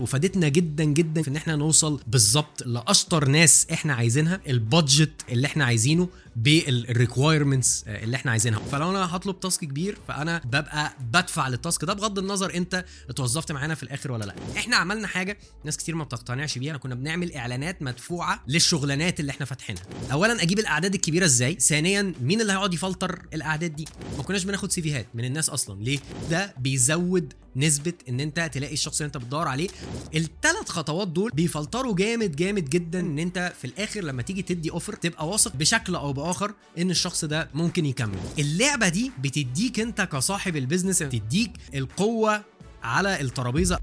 وفادتنا جدا جدا في ان احنا نوصل بالظبط لاشطر ناس احنا عايزينها البادجت اللي احنا عايزينه بالريكوايرمنتس اللي احنا عايزينها فلو انا هطلب تاسك كبير فانا ببقى بدفع للتاسك ده بغض النظر انت اتوظفت معانا في الاخر ولا لا احنا عملنا حاجه ناس كتير ما بتقتنعش بيها كنا بنعمل اعلانات مدفوعه للشغلانات اللي احنا فاتحينها اولا اجيب الاعداد الكبيره ازاي ثانيا مين اللي هيقعد يفلتر الاعداد دي ما كناش بناخد سيفيهات من الناس اصلا ليه ده بيزود نسبه ان انت تلاقي الشخص اللي انت بتدور عليه الثلاث خطوات دول بيفلتروا جامد جامد جدا ان انت في الاخر لما تيجي تدي اوفر تبقى واثق بشكل او باخر ان الشخص ده ممكن يكمل اللعبه دي بتديك انت كصاحب البيزنس بتديك القوه على الترابيزه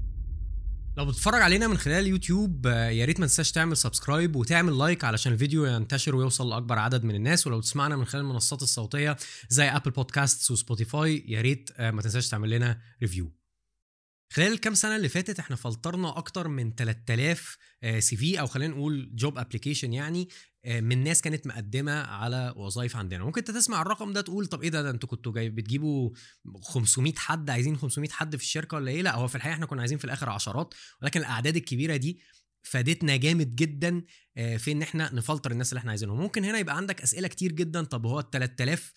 لو بتتفرج علينا من خلال يوتيوب يا ريت ما تنساش تعمل سبسكرايب وتعمل لايك علشان الفيديو ينتشر ويوصل لاكبر عدد من الناس ولو تسمعنا من خلال المنصات الصوتيه زي ابل بودكاست وسبوتيفاي يا ريت ما تنساش تعمل لنا ريفيو خلال الكام سنه اللي فاتت احنا فلترنا اكتر من 3000 سي في او خلينا نقول جوب ابلكيشن يعني من ناس كانت مقدمه على وظائف عندنا ممكن انت تسمع الرقم ده تقول طب ايه ده ده انتوا كنتوا جاي بتجيبوا 500 حد عايزين 500 حد في الشركه ولا ايه لا هو في الحقيقه احنا كنا عايزين في الاخر عشرات ولكن الاعداد الكبيره دي فادتنا جامد جدا في ان احنا نفلتر الناس اللي احنا عايزينهم ممكن هنا يبقى عندك اسئله كتير جدا طب هو ال 3000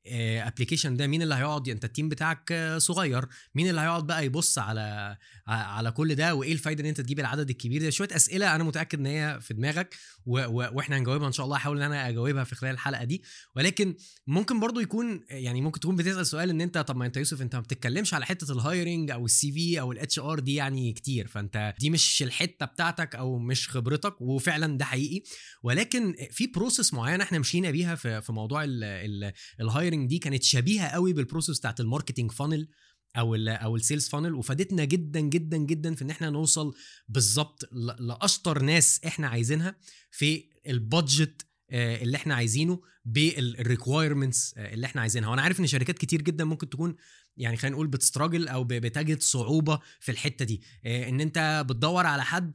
ابلكيشن ده مين اللي هيقعد انت التيم بتاعك صغير مين اللي هيقعد بقى يبص على على كل ده وايه الفايده ان انت تجيب العدد الكبير ده شويه اسئله انا متاكد ان هي في دماغك و... و... واحنا هنجاوبها ان شاء الله هحاول ان انا اجاوبها في خلال الحلقه دي ولكن ممكن برضو يكون يعني ممكن تكون بتسال سؤال ان انت طب ما انت يوسف انت ما بتتكلمش على حته الهايرنج او السي في او الاتش ار دي يعني كتير فانت دي مش الحته بتاعتك او مش خبرتك وفعلا ده حقيقي ولكن في بروسيس معينه احنا مشينا بيها في في موضوع الهايرنج دي كانت شبيهه قوي بالبروسيس بتاعت الماركتنج فانل او ال او السيلز فانل وفادتنا جدا جدا جدا في ان احنا نوصل بالظبط لاشطر ناس احنا عايزينها في البادجت اللي احنا عايزينه بالريكوايرمنتس اللي احنا عايزينها وانا عارف ان شركات كتير جدا ممكن تكون يعني خلينا نقول بتستراجل او بتجد صعوبه في الحته دي ان انت بتدور على حد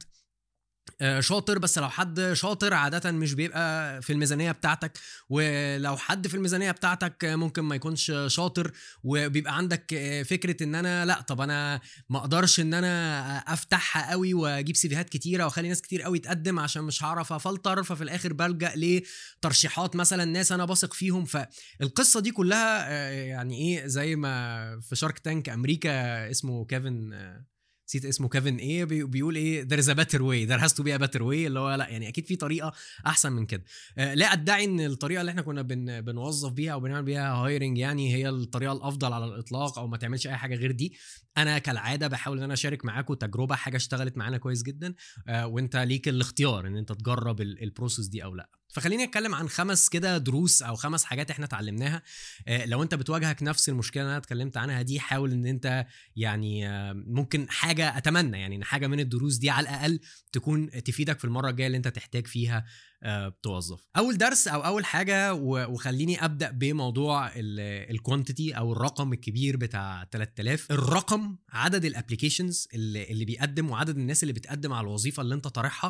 شاطر بس لو حد شاطر عادة مش بيبقى في الميزانية بتاعتك ولو حد في الميزانية بتاعتك ممكن ما يكونش شاطر وبيبقى عندك فكرة ان انا لا طب انا ما اقدرش ان انا افتحها قوي واجيب سيفيهات كتيرة واخلي ناس كتير قوي تقدم عشان مش هعرف افلتر ففي الاخر بلجأ لترشيحات مثلا ناس انا بثق فيهم فالقصة دي كلها يعني ايه زي ما في شارك تانك امريكا اسمه كيفن نسيت اسمه كيفن ايه بيقول ايه there is a better way there has to be a better way اللي هو لا يعني اكيد في طريقه احسن من كده آه لا ادعي ان الطريقه اللي احنا كنا بن بنوظف بيها او بنعمل بيها هايرنج يعني هي الطريقه الافضل على الاطلاق او ما تعملش اي حاجه غير دي انا كالعاده بحاول ان انا اشارك معاكم تجربه حاجه اشتغلت معانا كويس جدا آه وانت ليك الاختيار ان انت تجرب البروسيس دي او لا فخليني اتكلم عن خمس كده دروس او خمس حاجات احنا اتعلمناها آه لو انت بتواجهك نفس المشكله اللي انا اتكلمت عنها دي حاول ان انت يعني آه ممكن حاجه اتمنى يعني ان حاجه من الدروس دي على الاقل تكون تفيدك في المره الجايه اللي انت تحتاج فيها آه توظف اول درس او اول حاجه وخليني ابدا بموضوع الكوانتيتي او الرقم الكبير بتاع 3000 الرقم عدد الابلكيشنز اللي, اللي بيقدم وعدد الناس اللي بتقدم على الوظيفه اللي انت طارحها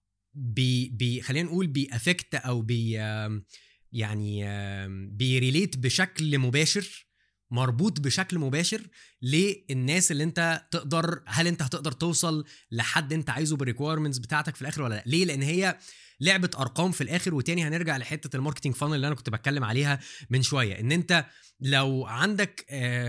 بي بي خلينا نقول بيأفكت او بي يعني بيريليت بشكل مباشر مربوط بشكل مباشر للناس اللي انت تقدر هل انت هتقدر توصل لحد انت عايزه بالريكويرمنتس بتاعتك في الاخر ولا لا ليه لان هي لعبه ارقام في الاخر وتاني هنرجع لحته الماركتنج فانل اللي انا كنت بتكلم عليها من شويه ان انت لو عندك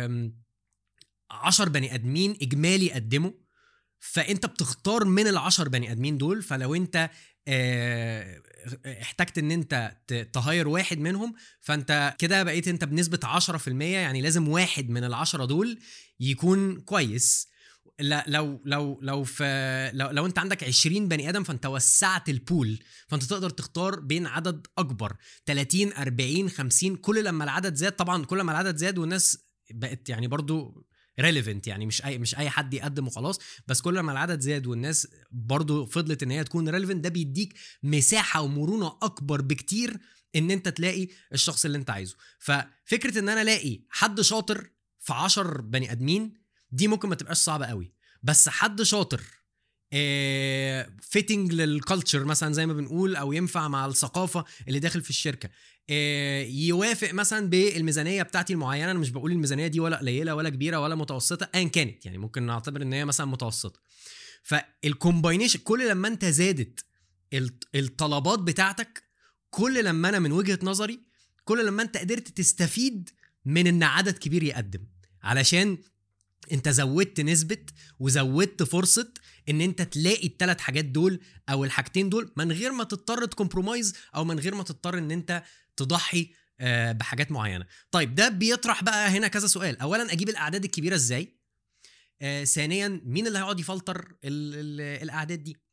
10 بني ادمين اجمالي قدموا فانت بتختار من العشر بني ادمين دول فلو انت اه احتجت ان انت تهاير واحد منهم فانت كده بقيت انت بنسبه 10% يعني لازم واحد من العشرة دول يكون كويس لا لو لو لو في لو, لو انت عندك 20 بني ادم فانت وسعت البول فانت تقدر تختار بين عدد اكبر 30 40 50 كل لما العدد زاد طبعا كل ما العدد زاد والناس بقت يعني برضو ريليفنت يعني مش اي مش اي حد يقدم وخلاص بس كل ما العدد زاد والناس برضو فضلت ان هي تكون ريليفنت ده بيديك مساحه ومرونه اكبر بكتير ان انت تلاقي الشخص اللي انت عايزه ففكره ان انا الاقي حد شاطر في 10 بني ادمين دي ممكن ما تبقاش صعبه قوي بس حد شاطر فيتنج للكالتشر مثلا زي ما بنقول او ينفع مع الثقافه اللي داخل في الشركه يوافق مثلا بالميزانيه بتاعتي المعينه انا مش بقول الميزانيه دي ولا قليله ولا كبيره ولا متوسطه ايا كانت يعني ممكن نعتبر ان هي مثلا متوسطه فالكومباينيشن كل لما انت زادت الط- الطلبات بتاعتك كل لما انا من وجهه نظري كل لما انت قدرت تستفيد من ان عدد كبير يقدم علشان انت زودت نسبه وزودت فرصه ان انت تلاقي الثلاث حاجات دول او الحاجتين دول من غير ما تضطر تكمبرومايز او من غير ما تضطر ان انت تضحي آه، بحاجات معينه طيب ده بيطرح بقى هنا كذا سؤال اولا اجيب الاعداد الكبيره ازاي آه، ثانيا مين اللي هيقعد يفلتر ال- ال- الاعداد دي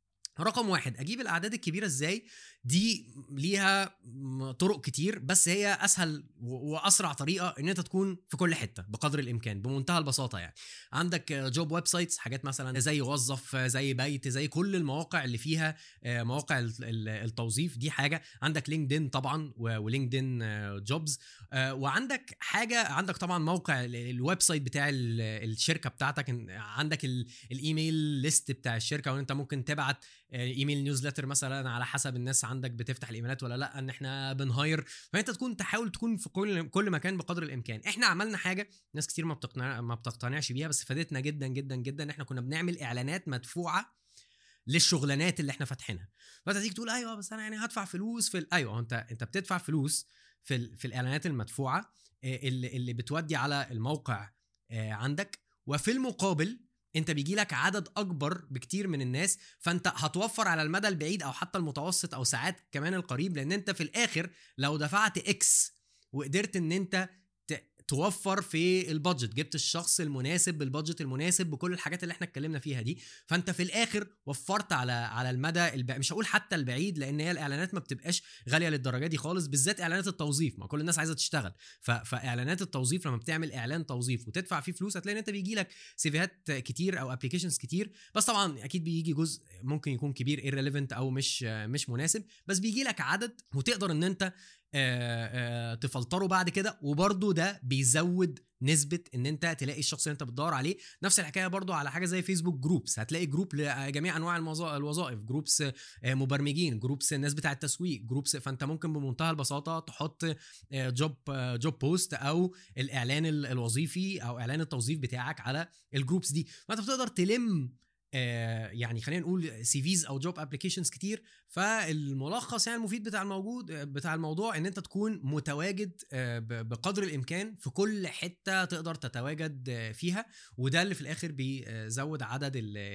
رقم واحد اجيب الاعداد الكبيره ازاي دي ليها م- طرق كتير بس هي اسهل و- واسرع طريقه ان انت تكون في كل حته بقدر الامكان بمنتهى البساطه يعني عندك جوب ويب سايتس حاجات مثلا زي وظف زي بيت زي كل المواقع اللي فيها آه، مواقع ال- ال- التوظيف دي حاجه عندك لينكدين طبعا ولينكدين جوبز وعندك حاجه عندك طبعا موقع ال- الويب سايت بتاع ال- الشركه بتاعتك إن- عندك ال- الايميل ليست بتاع الشركه وانت ممكن تبعت آه، ايميل نيوزلتر مثلا على حسب الناس عندك بتفتح الايميلات ولا لا ان احنا بنهاير فانت تكون تحاول تكون في كل كل مكان بقدر الامكان احنا عملنا حاجه ناس كتير ما بتقتنع ما بتقتنعش بيها بس فادتنا جدا جدا جدا احنا كنا بنعمل اعلانات مدفوعه للشغلانات اللي احنا فاتحينها فانت تيجي تقول ايوه بس انا يعني هدفع فلوس في ال... ايوه انت انت بتدفع فلوس في ال... في الاعلانات المدفوعه آه، اللي اللي بتودي على الموقع آه، عندك وفي المقابل انت بيجي لك عدد اكبر بكتير من الناس فانت هتوفر على المدى البعيد او حتى المتوسط او ساعات كمان القريب لان انت في الاخر لو دفعت اكس وقدرت ان انت ت- توفر في البادجت جبت الشخص المناسب بالبادجت المناسب بكل الحاجات اللي احنا اتكلمنا فيها دي فانت في الاخر وفرت على على المدى الب... مش هقول حتى البعيد لان هي الاعلانات ما بتبقاش غاليه للدرجه دي خالص بالذات اعلانات التوظيف ما كل الناس عايزه تشتغل ف... فاعلانات التوظيف لما بتعمل اعلان توظيف وتدفع فيه فلوس هتلاقي ان انت بيجي لك سيفيهات كتير او ابلكيشنز كتير بس طبعا اكيد بيجي جزء ممكن يكون كبير irrelevant او مش مش مناسب بس بيجي لك عدد وتقدر ان انت آه، آه، تفلتره بعد كده وبرده ده بيزود نسبه ان انت تلاقي الشخص اللي انت بتدور عليه نفس الحكايه برضو على حاجه زي فيسبوك جروبس هتلاقي جروب لجميع انواع الموظ- الوظائف جروبس آه، مبرمجين جروبس الناس بتاع التسويق جروبس فانت ممكن بمنتهى البساطه تحط جوب جوب بوست او الاعلان ال- الوظيفي او اعلان التوظيف بتاعك على الجروبس دي فانت بتقدر تلم آه، يعني خلينا نقول سي فيز او جوب ابلكيشنز كتير فالملخص يعني المفيد بتاع الموجود بتاع الموضوع ان انت تكون متواجد آه، ب- بقدر الامكان في كل حته تقدر تتواجد آه، فيها وده اللي في الاخر بيزود عدد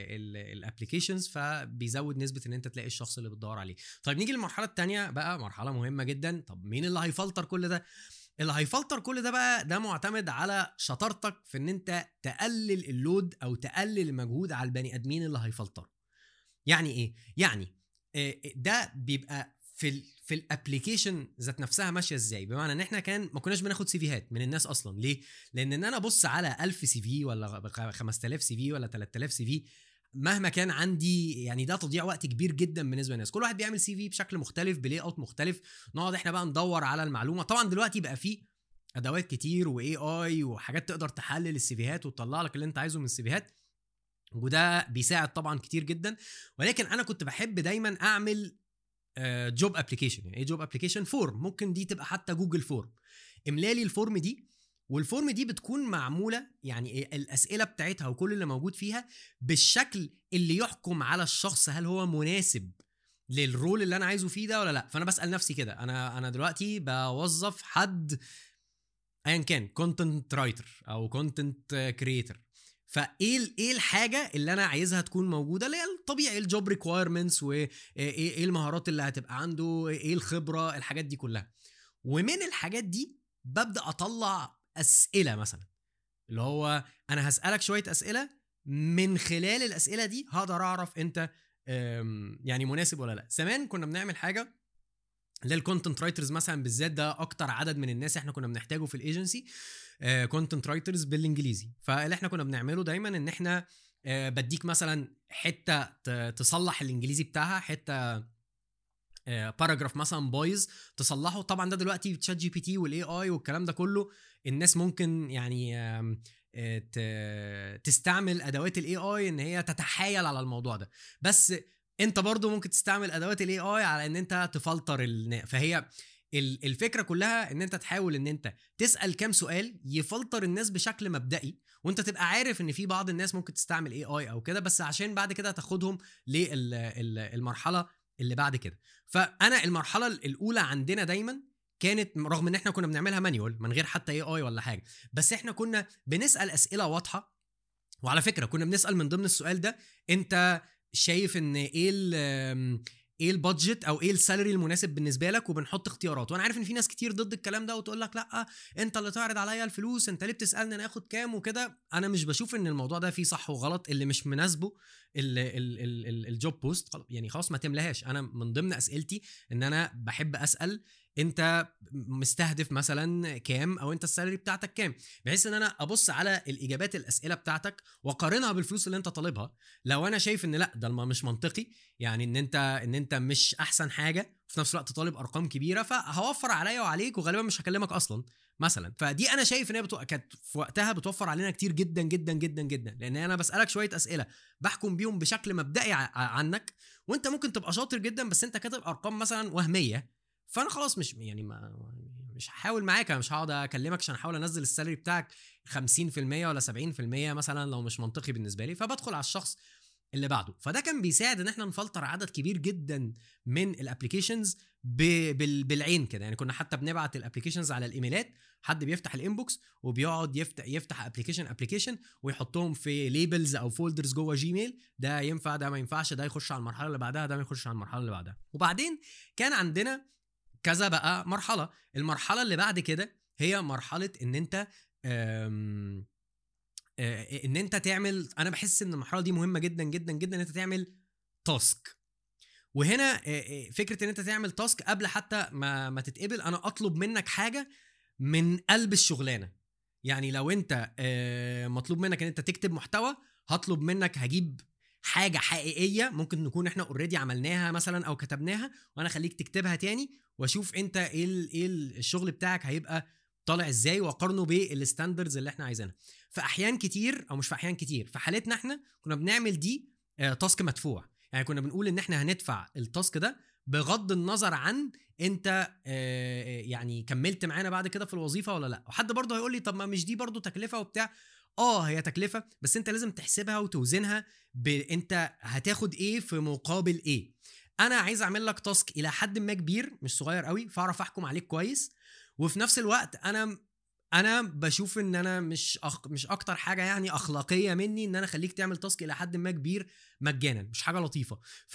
الابلكيشنز فبيزود نسبه ان انت تلاقي الشخص اللي بتدور عليه طيب نيجي للمرحله الثانيه بقى مرحله مهمه جدا طب مين اللي هيفلتر كل ده اللي هيفلتر كل ده بقى ده معتمد على شطارتك في ان انت تقلل اللود او تقلل المجهود على البني ادمين اللي هيفلتروا يعني ايه يعني آه، ده بيبقى في ال في الابلكيشن ذات نفسها ماشيه ازاي بمعنى ان احنا كان ما كناش بناخد سيفيهات من الناس اصلا ليه لان ان انا ابص على 1000 سي في ولا 5000 سي في ولا 3000 سي في مهما كان عندي يعني ده تضييع وقت كبير جدا بالنسبه للناس كل واحد بيعمل سي في بشكل مختلف بلاي اوت مختلف نقعد احنا بقى ندور على المعلومه طبعا دلوقتي بقى فيه ادوات كتير واي اي وحاجات تقدر تحلل السيفيهات وتطلع لك اللي انت عايزه من السيفيهات وده بيساعد طبعا كتير جدا ولكن انا كنت بحب دايما اعمل جوب ابلكيشن يعني ايه جوب ابلكيشن فورم ممكن دي تبقى حتى جوجل فورم املالي الفورم دي والفورم دي بتكون معموله يعني إيه الاسئله بتاعتها وكل اللي موجود فيها بالشكل اللي يحكم على الشخص هل هو مناسب للرول اللي انا عايزه فيه ده ولا لا فانا بسال نفسي كده انا انا دلوقتي بوظف حد ايا كان كونتنت رايتر او كونتنت كريتور فايه ال- ايه الحاجه اللي انا عايزها تكون موجوده اللي هي الطبيعي الجوب ريكوايرمنتس وايه ايه المهارات اللي هتبقى عنده ايه الخبره الحاجات دي كلها ومن الحاجات دي ببدا اطلع اسئله مثلا اللي هو انا هسالك شويه اسئله من خلال الاسئله دي هقدر اعرف انت أم، يعني مناسب ولا لا زمان كنا بنعمل حاجه للكونتنت رايترز مثلا بالذات ده اكتر عدد من الناس احنا كنا بنحتاجه في الايجنسي كونتنت رايترز بالانجليزي فاللي احنا كنا بنعمله دايما ان احنا آه، بديك مثلا حته ت- تصلح الانجليزي بتاعها حته باراجراف مثلا بايظ تصلحه طبعا ده دلوقتي تشات جي بي تي والاي اي والكلام ده كله الناس ممكن يعني آم، آه، ت- تستعمل ادوات الاي اي ان هي تتحايل على الموضوع ده بس انت برضو ممكن تستعمل ادوات الاي اي على ان انت تفلتر النا- فهي ال- الفكره كلها ان انت تحاول ان انت تسال كام سؤال يفلتر الناس بشكل مبدئي وانت تبقى عارف ان في بعض الناس ممكن تستعمل اي اي او كده بس عشان بعد كده تاخدهم للمرحله اللي بعد كده فانا المرحله الاولى عندنا دايما كانت رغم ان احنا كنا بنعملها مانيوال من غير حتى اي اي ولا حاجه بس احنا كنا بنسال اسئله واضحه وعلى فكره كنا بنسال من ضمن السؤال ده انت شايف ان ايه ال- ايه البادجت او ايه السالري المناسب بالنسبه لك وبنحط اختيارات وانا عارف ان في ناس كتير ضد الكلام ده وتقول لك لا انت اللي تعرض عليا الفلوس انت ليه بتسالني انا اخد كام وكده انا مش بشوف ان الموضوع ده فيه صح وغلط اللي مش مناسبه ال- ال- ال- ال- الجوب بوست خلاص- يعني خلاص ما تملاهاش انا من ضمن اسئلتي ان انا بحب اسال انت مستهدف مثلا كام او انت السالري بتاعتك كام بحيث ان انا ابص على الاجابات الاسئله بتاعتك واقارنها بالفلوس اللي انت طالبها لو انا شايف ان لا ده الم- مش منطقي يعني ان انت ان انت مش احسن حاجه وفي نفس الوقت طالب ارقام كبيره فهوفر عليا وعليك وغالبا مش هكلمك اصلا مثلا فدي انا شايف ان هي بتو... كانت في وقتها بتوفر علينا كتير جدا جدا جدا جدا لان انا بسالك شويه اسئله بحكم بيهم بشكل مبدئي ع- عنك وانت ممكن تبقى شاطر جدا بس انت كاتب ارقام مثلا وهميه فانا خلاص مش يعني ما مش هحاول معاك انا مش هقعد اكلمك عشان احاول انزل السالري بتاعك 50% ولا 70% مثلا لو مش منطقي بالنسبه لي فبدخل على الشخص اللي بعده فده كان بيساعد ان احنا نفلتر عدد كبير جدا من الابلكيشنز بالعين كده يعني كنا حتى بنبعت الابلكيشنز على الايميلات حد بيفتح الانبوكس وبيقعد يفتح يفتح ابلكيشن ابلكيشن ويحطهم في ليبلز او فولدرز جوه جيميل ده ينفع ده ما ينفعش ده يخش على المرحله اللي بعدها ده ما يخش على المرحله اللي بعدها وبعدين كان عندنا كذا بقى مرحله المرحله اللي بعد كده هي مرحله ان انت أم آه، ان انت تعمل انا بحس ان المرحله دي مهمه جدا جدا جدا ان انت تعمل تاسك وهنا آه، آه، فكره ان انت تعمل تاسك قبل حتى ما ما تتقبل انا اطلب منك حاجه من قلب الشغلانه يعني لو انت آه، مطلوب منك ان انت تكتب محتوى هطلب منك هجيب حاجه حقيقيه ممكن نكون احنا اوريدي عملناها مثلا او كتبناها وانا اخليك تكتبها تاني واشوف انت ايه ال- ايه ال- الشغل بتاعك هيبقى طالع ازاي واقارنه بالستاندردز اللي احنا عايزينها في احيان كتير او مش في احيان كتير في حالتنا احنا كنا بنعمل دي آه، تاسك مدفوع يعني كنا بنقول ان احنا هندفع التاسك ده بغض النظر عن انت آه، آه، يعني كملت معانا بعد كده في الوظيفه ولا لا وحد برضه هيقول لي طب ما مش دي برضه تكلفه وبتاع اه هي تكلفه بس انت لازم تحسبها وتوزنها بانت هتاخد ايه في مقابل ايه انا عايز اعمل لك تاسك الى حد ما كبير مش صغير قوي فاعرف احكم عليك كويس وفي نفس الوقت انا انا بشوف ان انا مش أخ... مش اكتر حاجه يعني اخلاقيه مني ان انا اخليك تعمل تاسك الى حد ما كبير مجانا مش حاجه لطيفه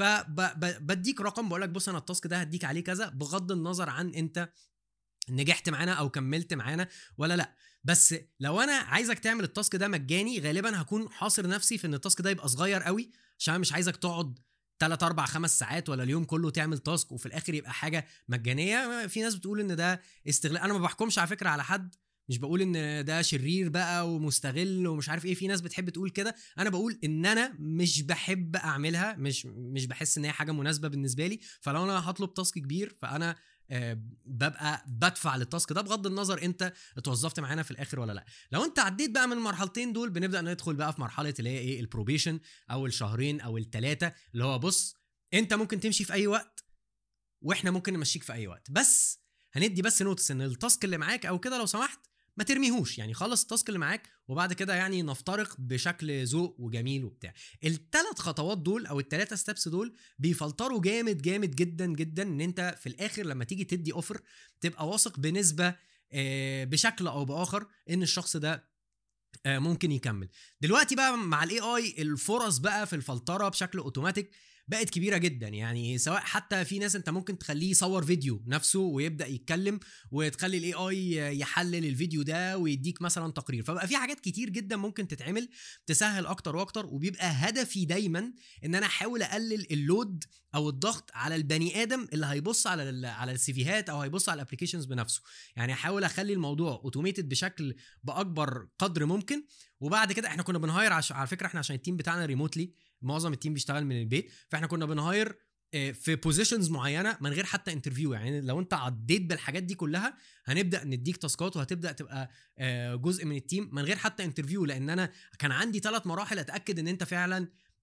فبديك رقم بقول لك بص انا التاسك ده هديك عليه كذا بغض النظر عن انت نجحت معانا او كملت معانا ولا لا بس لو انا عايزك تعمل التاسك ده مجاني غالبا هكون حاصر نفسي في ان التاسك ده يبقى صغير قوي عشان أنا مش عايزك تقعد 3 4 5 ساعات ولا اليوم كله تعمل تاسك وفي الاخر يبقى حاجه مجانيه في ناس بتقول ان ده استغلال انا ما بحكمش على فكره على حد مش بقول ان ده شرير بقى ومستغل ومش عارف ايه في ناس بتحب تقول كده انا بقول ان انا مش بحب اعملها مش مش بحس ان هي حاجه مناسبه بالنسبه لي فلو انا هطلب تاسك كبير فانا آه، ببقى بدفع للتاسك ده بغض النظر انت اتوظفت معانا في الاخر ولا لا لو انت عديت بقى من المرحلتين دول بنبدا ندخل بقى في مرحله اللي هي ايه البروبيشن او الشهرين او الثلاثه اللي هو بص انت ممكن تمشي في اي وقت واحنا ممكن نمشيك في اي وقت بس هندي بس نوتس ان التاسك اللي معاك او كده لو سمحت ما ترميهوش يعني خلص التاسك اللي معاك وبعد كده يعني نفترق بشكل ذوق وجميل وبتاع الثلاث خطوات دول او الثلاثه ستبس دول بيفلتروا جامد جامد جدا جدا ان انت في الاخر لما تيجي تدي اوفر تبقى واثق بنسبه آه، بشكل او باخر ان الشخص ده آه، ممكن يكمل دلوقتي بقى مع الاي اي الفرص بقى في الفلتره بشكل اوتوماتيك بقت كبيره جدا يعني سواء حتى في ناس انت ممكن تخليه يصور فيديو نفسه ويبدا يتكلم وتخلي الاي اي يحلل الفيديو ده ويديك مثلا تقرير فبقى في حاجات كتير جدا ممكن تتعمل تسهل اكتر واكتر وبيبقى هدفي دايما ان انا احاول اقلل اللود او الضغط على البني ادم اللي هيبص على ال على السيفيهات او هيبص على الابلكيشنز بنفسه يعني احاول اخلي الموضوع اوتوميتد بشكل باكبر قدر ممكن وبعد كده احنا كنا بنهاير عش... على فكره احنا عشان التيم بتاعنا ريموتلي معظم التيم بيشتغل من البيت فاحنا كنا بنهاير آه، في بوزيشنز معينه من غير حتى انترفيو يعني لو انت عديت بالحاجات دي كلها هنبدا نديك تاسكات وهتبدا تبقى آه، جزء من التيم من غير حتى انترفيو لان انا كان عندي ثلاث مراحل اتاكد ان انت فعلا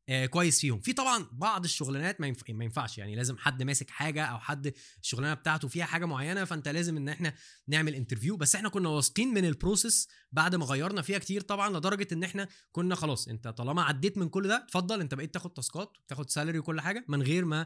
آه كويس فيهم في طبعا بعض الشغلانات ما, ينف... ما ينفعش يعني لازم حد ماسك حاجه او حد الشغلانه بتاعته فيها حاجه معينه فانت لازم ان احنا نعمل انترفيو بس احنا كنا واثقين من البروسيس بعد ما غيرنا فيها كتير طبعا لدرجه ان احنا كنا خلاص انت طالما عديت من كل ده اتفضل انت بقيت تاخد تاسكات تاخد سالري وكل حاجه من غير ما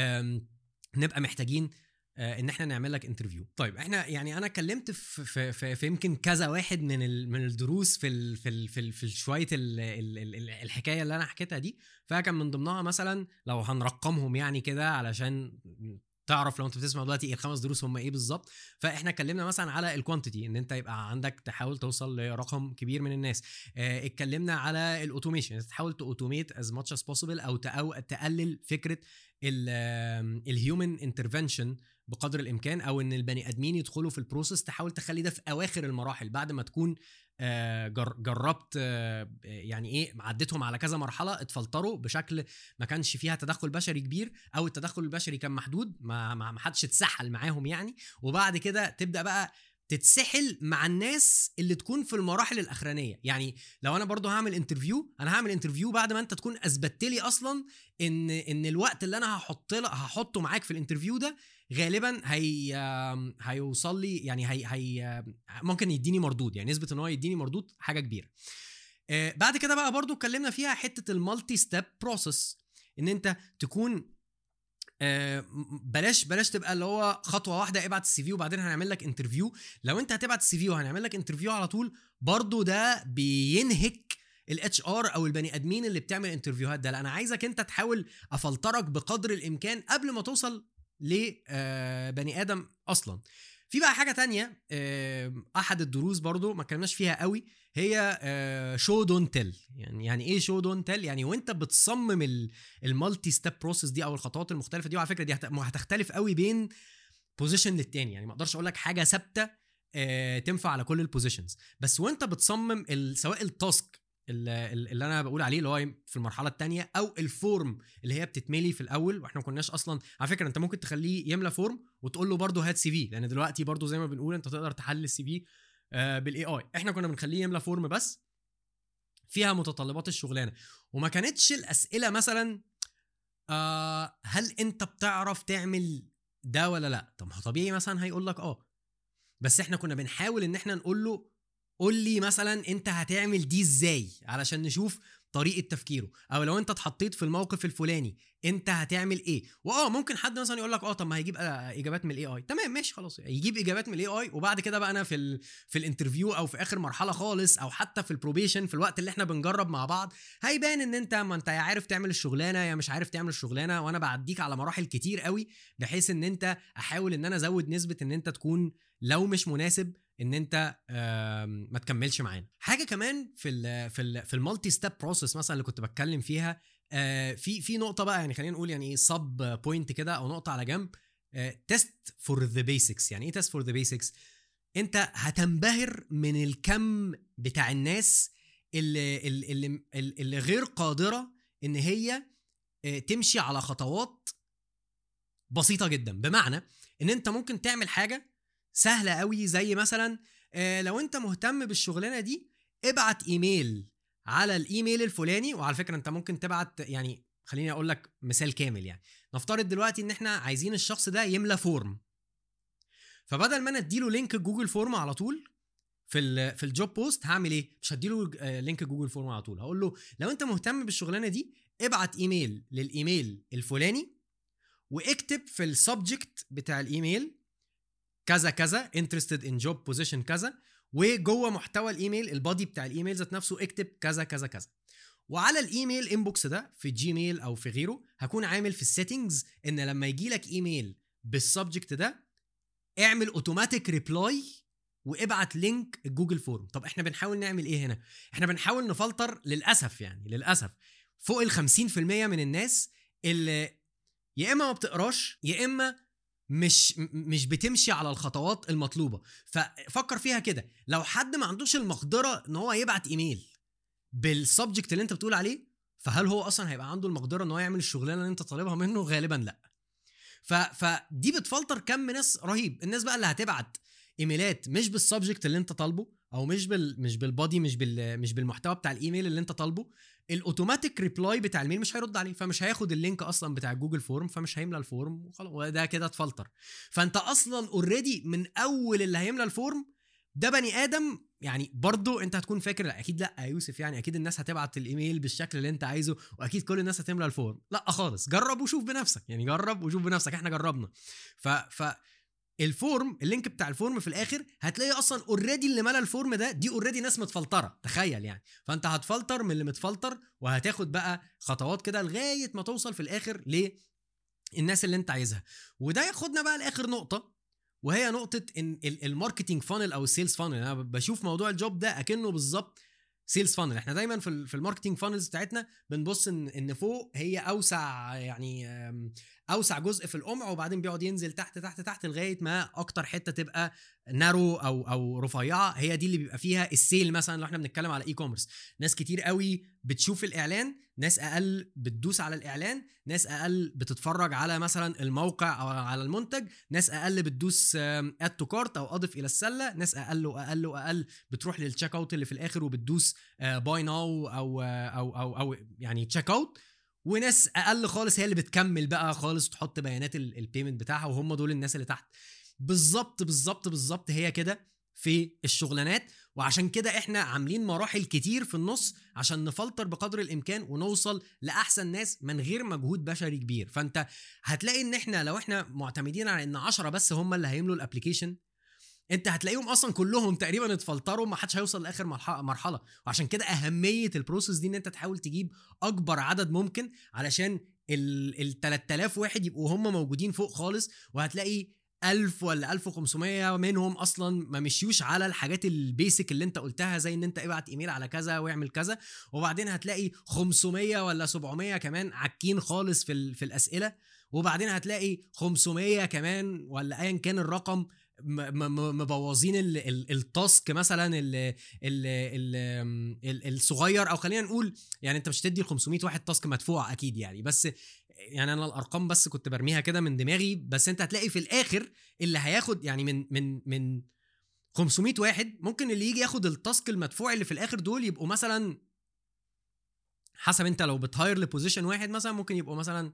نبقى محتاجين آه، ان احنا نعمل لك انترفيو طيب احنا يعني انا اتكلمت في, في, في, في يمكن كذا واحد من من الدروس في ال في ال في, ال في شويه ال ال الحكايه اللي انا حكيتها دي فكان من ضمنها مثلا لو هنرقمهم يعني كده علشان تعرف لو انت بتسمع دلوقتي ايه الخمس دروس هم ايه بالظبط فاحنا اتكلمنا مثلا على الكوانتيتي ان انت يبقى عندك تحاول توصل لرقم كبير من الناس اه اتكلمنا على الاوتوميشن تحاول تاوتوميت از ماتش از بوسيبل او تقلل فكره الهيومن انترفنشن بقدر الامكان او ان البني ادمين يدخلوا في البروسيس تحاول تخلي ده في اواخر المراحل بعد ما تكون آه، جربت آه، يعني ايه عديتهم على كذا مرحله اتفلتروا بشكل ما كانش فيها تدخل بشري كبير او التدخل البشري كان محدود ما ما حدش اتسحل معاهم يعني وبعد كده تبدا بقى تتسحل مع الناس اللي تكون في المراحل الاخرانيه يعني لو انا برضو هعمل انترفيو انا هعمل انترفيو بعد ما انت تكون اثبتت لي اصلا ان ان الوقت اللي انا هحط هحطه معاك في الانترفيو ده غالبا هي هيوصل لي يعني هي, هي ممكن يديني مردود يعني نسبه ان هو يديني مردود حاجه كبيره آه، بعد كده بقى برضو اتكلمنا فيها حته المالتي ستيب بروسيس ان انت تكون آه، بلاش بلاش تبقى اللي هو خطوه واحده ابعت السي في وبعدين هنعمل لك انترفيو لو انت هتبعت السي في وهنعمل لك انترفيو على طول برضو ده بينهك الاتش ار او البني ادمين اللي بتعمل انترفيوهات ده لا انا عايزك انت تحاول افلترك بقدر الامكان قبل ما توصل لبني آه، ادم اصلا في بقى حاجه تانية احد الدروس برضو ما اتكلمناش فيها قوي هي شو دون تيل يعني يعني ايه شو دون تيل يعني وانت بتصمم المالتي ستيب بروسيس دي او الخطوات المختلفه دي وعلى فكره دي هتختلف قوي بين بوزيشن للتاني يعني ما اقدرش اقول لك حاجه ثابته آه، تنفع على كل البوزيشنز بس وانت بتصمم سواء التاسك اللي انا بقول عليه اللي هو في المرحله الثانيه او الفورم اللي هي بتتملي في الاول واحنا ما كناش اصلا على فكره انت ممكن تخليه يملى فورم وتقول له برده هات سي في لان دلوقتي برده زي ما بنقول انت تقدر تحلل السي في بالاي اي احنا كنا بنخليه يملى فورم بس فيها متطلبات الشغلانه وما كانتش الاسئله مثلا آه هل انت بتعرف تعمل ده ولا لا طب ما طبيعي مثلا هيقول لك اه بس احنا كنا بنحاول ان احنا نقول له قول لي مثلا انت هتعمل دي ازاي علشان نشوف طريقه تفكيره او لو انت اتحطيت في الموقف الفلاني انت هتعمل ايه واه ممكن حد مثلا يقول لك اه طب ما هيجيب اجابات من الاي اي تمام ماشي خلاص يجيب اجابات من الاي اي وبعد كده بقى انا في ال في الانترفيو او في اخر مرحله خالص او حتى في البروبيشن في الوقت اللي احنا بنجرب مع بعض هيبان ان انت ما انت يا عارف تعمل الشغلانه يا مش عارف تعمل الشغلانه وانا بعديك على مراحل كتير قوي بحيث ان انت احاول ان انا ازود نسبه ان انت تكون لو مش مناسب ان انت ما تكملش معانا حاجه كمان في ال في ال في المالتي ستيب بروسيس مثلا اللي كنت بتكلم فيها آه، في في نقطه بقى يعني خلينا نقول يعني ايه سب بوينت كده او نقطه على جنب تيست فور ذا بيسكس يعني ايه تيست فور ذا بيسكس انت هتنبهر من الكم بتاع الناس اللي اللي اللي غير قادره ان هي آه، تمشي على خطوات بسيطه جدا بمعنى ان انت ممكن تعمل حاجه سهله قوي زي مثلا آه، لو انت مهتم بالشغلانه دي ابعت ايميل على الايميل الفلاني وعلى فكره انت ممكن تبعت يعني خليني اقول لك مثال كامل يعني نفترض دلوقتي ان احنا عايزين الشخص ده يملى فورم فبدل ما انا اديله لينك جوجل فورم على طول في ال في الجوب بوست هعمل ايه مش هديله آه، لينك جوجل فورم على طول هقول له لو انت مهتم بالشغلانه دي ابعت ايميل للايميل الفلاني واكتب في السبجكت بتاع الايميل كذا كذا interested in job position كذا وجوه محتوى الايميل البادي بتاع الايميل ذات نفسه اكتب كذا كذا كذا وعلى الايميل انبوكس ده في جيميل او في غيره هكون عامل في السيتنجز ان لما يجي لك ايميل بالسبجكت ده اعمل اوتوماتيك ريبلاي وابعت لينك الجوجل فورم طب احنا بنحاول نعمل ايه هنا احنا بنحاول نفلتر للاسف يعني للاسف فوق ال 50% من الناس اللي يا اما ما بتقراش يا اما مش مش بتمشي على الخطوات المطلوبه ففكر فيها كده لو حد ما عندوش المقدره ان هو يبعت ايميل بالسبجكت اللي انت بتقول عليه فهل هو اصلا هيبقى عنده المقدره ان هو يعمل الشغلانه اللي انت طالبها منه غالبا لا ف... فدي بتفلتر كم ناس رهيب الناس بقى اللي هتبعت ايميلات مش بالسبجكت اللي انت طالبه او مش بال مش بالبادي مش بال مش بالمحتوى بتاع الايميل اللي انت طالبه الاوتوماتيك ريبلاي بتاع الميل مش هيرد عليه فمش هياخد اللينك اصلا بتاع جوجل فورم فمش هيملى الفورم وخلاص وده كده اتفلتر فانت اصلا اوريدي من اول اللي هيملى الفورم ده بني ادم يعني برضه انت هتكون فاكر لا اكيد لا يا يوسف يعني اكيد الناس هتبعت الايميل بالشكل اللي انت عايزه واكيد كل الناس هتملى الفورم لا خالص جرب وشوف بنفسك يعني جرب وشوف بنفسك احنا جربنا ف ف الفورم اللينك بتاع الفورم في الاخر هتلاقي اصلا اوريدي اللي ملى الفورم ده دي اوريدي ناس متفلتره تخيل يعني فانت هتفلتر من اللي متفلتر وهتاخد بقى خطوات كده لغايه ما توصل في الاخر للناس اللي انت عايزها وده ياخدنا بقى لاخر نقطه وهي نقطه ان الماركتنج فانل او السيلز فانل انا بشوف موضوع الجوب ده اكنه بالظبط سيلز فانل احنا دايما في في الماركتنج فانلز بتاعتنا بنبص ان ان فوق هي اوسع يعني اوسع جزء في القمع وبعدين بيقعد ينزل تحت تحت تحت لغايه ما اكتر حته تبقى نارو او او رفيعه هي دي اللي بيبقى فيها السيل مثلا لو احنا بنتكلم على اي كوميرس ناس كتير قوي بتشوف الاعلان ناس اقل بتدوس على الاعلان ناس اقل بتتفرج على مثلا الموقع او على المنتج ناس اقل بتدوس اد تو كارت او اضف الى السله ناس اقل واقل واقل بتروح للتشيك اوت اللي في الاخر وبتدوس باي ناو او او او او يعني تشيك اوت وناس اقل خالص هي اللي بتكمل بقى خالص تحط بيانات البيمنت بتاعها وهم دول الناس اللي تحت بالظبط بالظبط بالظبط هي كده في الشغلانات وعشان كده احنا عاملين مراحل كتير في النص عشان نفلتر بقدر الامكان ونوصل لاحسن ناس من غير مجهود بشري كبير فانت هتلاقي ان احنا لو احنا معتمدين على ان 10 بس هم اللي هيملوا الابلكيشن انت هتلاقيهم اصلا كلهم تقريبا اتفلتروا ما حدش هيوصل لاخر مرحله وعشان كده اهميه البروسيس دي ان انت تحاول تجيب اكبر عدد ممكن علشان ال 3000 واحد يبقوا هم موجودين فوق خالص وهتلاقي 1000 ولا 1500 منهم اصلا ما مشيوش على الحاجات البيسك اللي انت قلتها زي ان انت ابعت ايميل على كذا واعمل كذا وبعدين هتلاقي 500 ولا 700 كمان عاكين خالص في في الاسئله وبعدين هتلاقي 500 كمان ولا ايا كان الرقم مبوظين التاسك مثلا ال ال الصغير او خلينا نقول يعني انت مش تدي ال 500 واحد تاسك مدفوع اكيد يعني بس يعني انا الارقام بس كنت برميها كده من دماغي بس انت هتلاقي في الاخر اللي هياخد يعني من من من 500 واحد ممكن اللي يجي ياخد التاسك المدفوع اللي في الاخر دول يبقوا مثلا حسب انت لو بتهاير لبوزيشن واحد مثلا ممكن يبقوا مثلا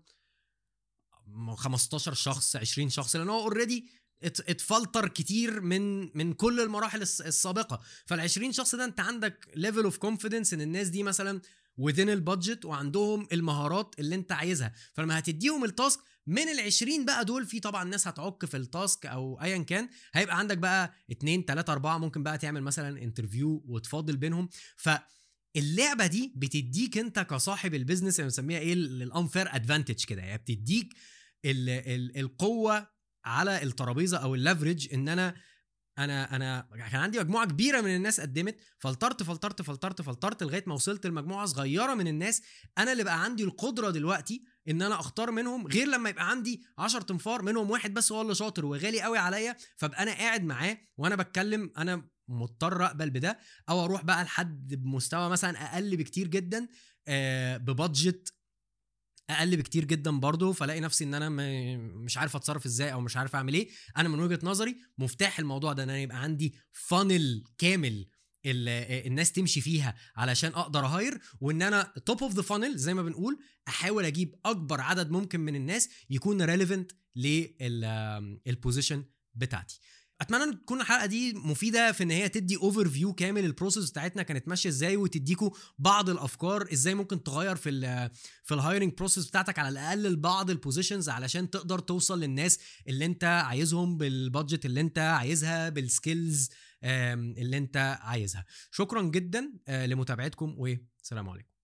15 شخص 20 شخص لان هو اوريدي اتفلتر كتير من من كل المراحل السابقه فال 20 شخص ده انت عندك ليفل اوف كونفيدنس ان الناس دي مثلا within البادجت وعندهم المهارات اللي انت عايزها فلما هتديهم التاسك من ال 20 بقى دول في طبعا ناس هتعك في التاسك او ايا كان هيبقى عندك بقى 2 3 4 ممكن بقى تعمل مثلا انترفيو وتفاضل بينهم ف اللعبه دي بتديك انت كصاحب البيزنس اللي بنسميها ايه الانفير ادفانتج كده يعني بتديك ال ال القوه على الترابيزه او الليفرج ان انا انا انا كان عندي مجموعه كبيره من الناس قدمت فلترت فلترت فلترت فلترت لغايه ما وصلت لمجموعه صغيره من الناس انا اللي بقى عندي القدره دلوقتي ان انا اختار منهم غير لما يبقى عندي 10 تنفار منهم واحد بس هو اللي شاطر وغالي قوي عليا فابقى انا قاعد معاه وانا بتكلم انا مضطر اقبل بده او اروح بقى لحد بمستوى مثلا اقل بكتير جدا آه ببادجت اقل بكتير جدا برضه فلاقي نفسي ان انا مش عارف اتصرف ازاي او مش عارف اعمل ايه انا من وجهه نظري مفتاح الموضوع ده ان انا يبقى عندي فانل كامل الناس تمشي فيها علشان اقدر اهاير وان انا توب اوف ذا فانل زي ما بنقول احاول اجيب اكبر عدد ممكن من الناس يكون ريليفنت للبوزيشن بتاعتي اتمنى ان تكون الحلقه دي مفيده في ان هي تدي اوفر فيو كامل البروسيس بتاعتنا كانت ماشيه ازاي وتديكوا بعض الافكار ازاي ممكن تغير في ال في الهايرنج بروسيس بتاعتك على الاقل بعض البوزيشنز علشان تقدر توصل للناس اللي انت عايزهم بالبادجت اللي انت عايزها بالسكيلز اللي انت عايزها شكرا جدا آه، لمتابعتكم والسلام عليكم